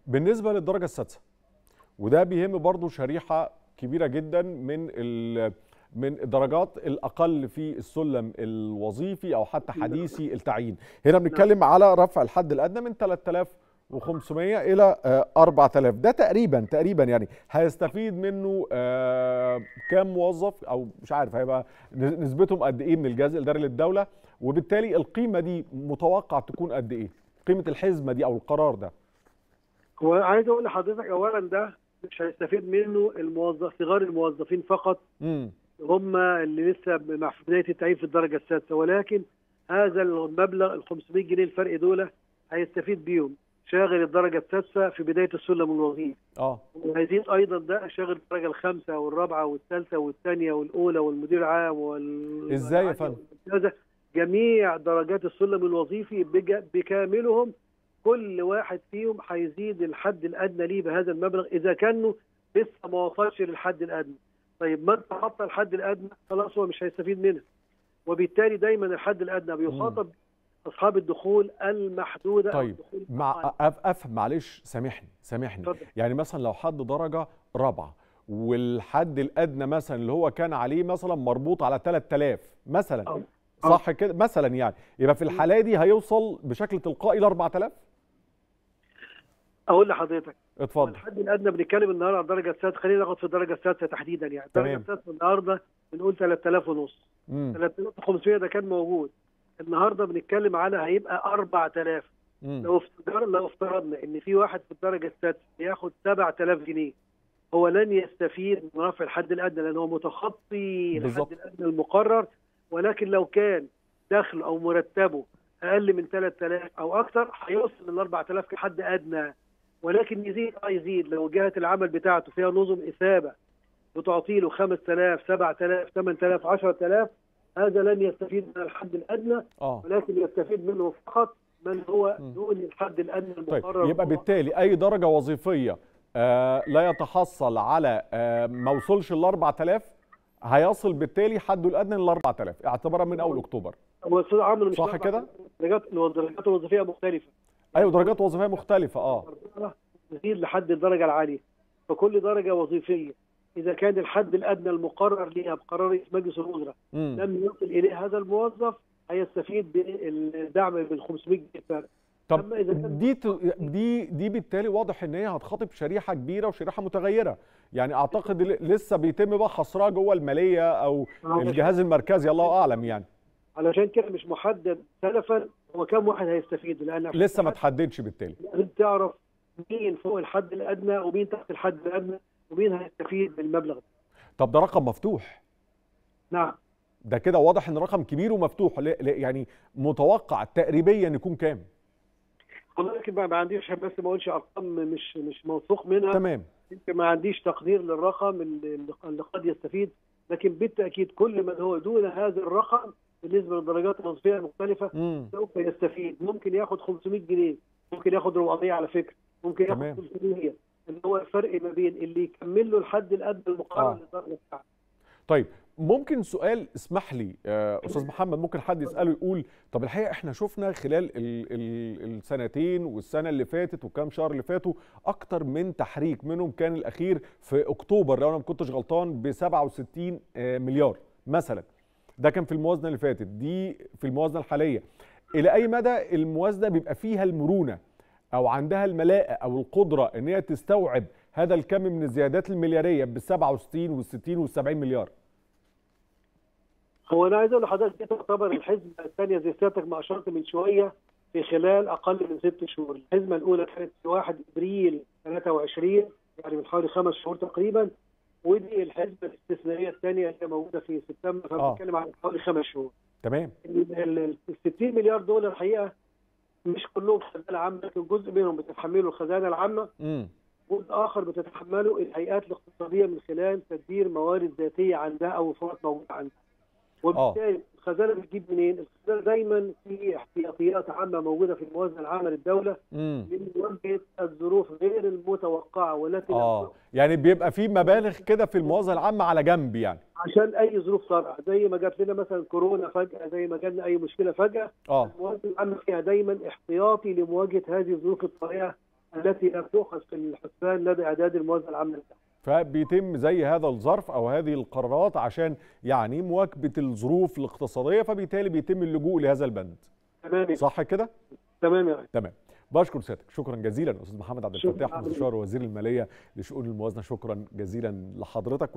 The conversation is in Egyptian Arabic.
بالنسبه للدرجه السادسه وده بيهم برضو شريحه كبيره جدا من ال من الدرجات الاقل في السلم الوظيفي او حتى حديثي التعيين هنا بنتكلم على رفع الحد الادنى من 3500 الى آه، 4000 ده تقريبا تقريبا يعني هيستفيد منه آه، كام موظف او مش عارف هيبقى نسبتهم قد ايه من الجهاز الاداري للدوله وبالتالي القيمه دي متوقع تكون قد ايه قيمه الحزمه دي او القرار ده هو عايز اقول لحضرتك اولا ده مش هيستفيد منه الموظف صغار الموظفين فقط امم هم اللي لسه مع في بدايه التعيين في الدرجه السادسه ولكن هذا المبلغ ال 500 جنيه الفرق دول هيستفيد بيهم شاغل الدرجه السادسه في بدايه السلم الوظيفي اه وهيزيد ايضا ده شاغل الدرجه الخامسه والرابعه والثالثه والثانيه والاولى والمدير العام وال إزاي يا فندم؟ والممتازة. جميع درجات السلم الوظيفي بج- بكاملهم كل واحد فيهم هيزيد الحد الادنى ليه بهذا المبلغ اذا كانوا لسه ما وصلش للحد الادنى طيب ما تخطى الحد الادنى خلاص هو مش هيستفيد منها وبالتالي دايما الحد الادنى بيخاطب اصحاب الدخول المحدوده أو طيب الدخول مع الفعال. أف افهم معلش سامحني سامحني اتفضل. يعني مثلا لو حد درجه رابعه والحد الادنى مثلا اللي هو كان عليه مثلا مربوط على 3000 مثلا أه. صح كده مثلا يعني يبقى في الحاله دي هيوصل بشكل تلقائي ل 4000 اقول لحضرتك اتفضل الحد الادنى بنتكلم النهارده على الدرجه السادسه خلينا ناخد في الدرجه السادسه تحديدا يعني الدرجه تمام. السادسه النهارده بنقول 3000 ونص امم 3500 ده كان موجود النهارده بنتكلم على هيبقى 4000 امم لو افترضنا لو افترضنا ان في واحد في الدرجه السادسه بياخد 7000 جنيه هو لن يستفيد من رفع الحد الادنى لان هو متخطي بالظبط. الحد الادنى المقرر ولكن لو كان دخل او مرتبه اقل من 3000 او اكثر هيوصل لل 4000 كحد ادنى ولكن يزيد اه يزيد لو جهه العمل بتاعته فيها نظم اثابه بتعطي له 5000 7000 8000 10000 هذا لن يستفيد من الحد الادنى اه ولكن يستفيد منه فقط من هو مم. دون الحد الادنى طيب المقرر يبقى بالتالي اي درجه وظيفيه آه لا يتحصل على آه ما وصلش ل 4000 هيصل بالتالي حده الادنى لل 4000 اعتبارا من اول اكتوبر هو استاذ عمرو مش صح أربع كده؟ درجات الدرجات الوظيفيه مختلفه ايوه درجات وظيفيه مختلفه اه تزيد لحد الدرجه العاليه فكل درجه وظيفيه اذا كان الحد الادنى المقرر لها بقرار رئيس مجلس الوزراء امم لم يصل اليه هذا الموظف هيستفيد بالدعم بال 500 جنيه فرق طب أما إذا كان- دي ت- دي دي بالتالي واضح ان هي هتخاطب شريحه كبيره وشريحه متغيره يعني اعتقد ل- لسه بيتم بقى حصرها جوه الماليه او الجهاز المركزي الله اعلم يعني علشان كده مش محدد سلفا هو كم واحد هيستفيد لان عشان لسه ما تحدد- تحددش بالتالي لازم تعرف مين فوق الحد الادنى ومين تحت الحد الادنى ومين هيستفيد بالمبلغ ده طب ده رقم مفتوح نعم ده كده واضح ان رقم كبير ومفتوح ل- ل- يعني متوقع تقريبيا يكون كام ولكن ما ما عنديش بس ما اقولش ارقام مش مش موثوق منها تمام يمكن ما عنديش تقدير للرقم اللي اللي قد يستفيد لكن بالتاكيد كل من هو دون هذا الرقم بالنسبه للدرجات الوظيفيه المختلفه امم سوف يستفيد ممكن ياخد 500 جنيه ممكن ياخد 400 على فكره ممكن تمام. ياخد 300 اللي هو الفرق ما بين اللي يكمل له الحد الادنى المقرر آه. للدرجه بتاعته طيب ممكن سؤال اسمح لي آه، استاذ محمد ممكن حد يساله يقول طب الحقيقه احنا شفنا خلال ال ال السنتين والسنه اللي فاتت والكام شهر اللي فاتوا اكتر من تحريك منهم كان الاخير في اكتوبر لو انا ما كنتش غلطان ب 67 آه، مليار مثلا ده كان في الموازنه اللي فاتت دي في الموازنه الحاليه الى اي مدى الموازنه بيبقى فيها المرونه او عندها الملاءه او القدره ان هي تستوعب هذا الكم من الزيادات الملياريه بال 67 وال 60 وال 70 مليار هو انا عايز اقول لحضرتك دي تعتبر الحزمه الثانيه زي سيادتك ما اشرت من شويه في خلال اقل من ست شهور، الحزمه الاولى كانت في 1 ابريل 23 يعني من حوالي خمس شهور تقريبا ودي الحزمه الاستثنائيه الثانيه اللي هي موجوده في سبتمبر آه. فبنتكلم عن حوالي خمس شهور. تمام ال ال- 60 مليار دول الحقيقه مش كلهم خزانه عامه لكن جزء منهم بتتحمله الخزانه العامه امم جزء اخر بتتحمله الهيئات الاقتصاديه من خلال تدبير موارد ذاتيه عندها او وفرات موجوده عندها. وبالتالي الخزانه بتجيب منين؟ الخزانه دايما في احتياطيات عامه موجوده في الموازنه العامه للدوله امم لمواجهه الظروف غير المتوقعه والتي لا اه يعني بيبقى في مبالغ كده في الموازنه العامه على جنب يعني عشان اي ظروف طارئه زي ما جات لنا مثلا كورونا فجاه زي ما جالنا اي مشكله فجاه اه الموازنه العامه فيها دايما احتياطي لمواجهه هذه الظروف الطارئه التي لم تؤخذ في الحسبان لدى اعداد الموازنه العامه للدوله. فبيتم زي هذا الظرف او هذه القرارات عشان يعني مواكبه الظروف الاقتصاديه فبالتالي بيتم اللجوء لهذا البند تمام صح كده تمام يا ريس. تمام بشكر سيادتك شكرا جزيلا استاذ محمد عبد شكراً الفتاح حضرتك. مستشار وزير الماليه لشؤون الموازنه شكرا جزيلا لحضرتك